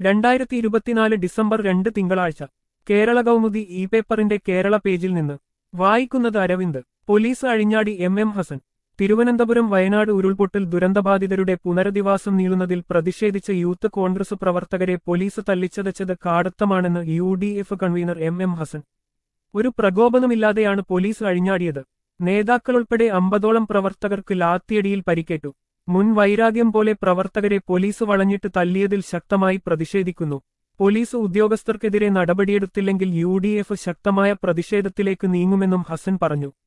രണ്ടായിരത്തി ഇരുപത്തിനാല് ഡിസംബർ രണ്ട് തിങ്കളാഴ്ച കേരള കൗമുദി ഇ പേപ്പറിന്റെ കേരള പേജിൽ നിന്ന് വായിക്കുന്നത് അരവിന്ദ് പോലീസ് അഴിഞ്ഞാടി എം എം ഹസൻ തിരുവനന്തപുരം വയനാട് ഉരുൾപൊട്ടൽ ദുരന്തബാധിതരുടെ പുനരധിവാസം നീളുന്നതിൽ പ്രതിഷേധിച്ച യൂത്ത് കോൺഗ്രസ് പ്രവർത്തകരെ പോലീസ് തല്ലിച്ചതച്ചത് കാടത്തമാണെന്ന് U D F convener M M Hassan ഒരു പ്രകോപനമില്ലാതെയാണ് പോലീസ് അഴിഞ്ഞാടിയത് നേതാക്കളുൾപ്പെടെ അമ്പതോളം പ്രവർത്തകർക്ക് ലാത്തിയടിയിൽ പരിക്കേറ്റു മുൻ വൈരാഗ്യം പോലെ പ്രവർത്തകരെ പോലീസ് വളഞ്ഞിട്ട് തല്ലിയതിൽ ശക്തമായി പ്രതിഷേധിക്കുന്നു പോലീസ് ഉദ്യോഗസ്ഥർക്കെതിരെ നടപടിയെടുത്തില്ലെങ്കിൽ യു ഡി എഫ് ശക്തമായ പ്രതിഷേധത്തിലേക്ക് നീങ്ങുമെന്നും ഹസൻ പറഞ്ഞു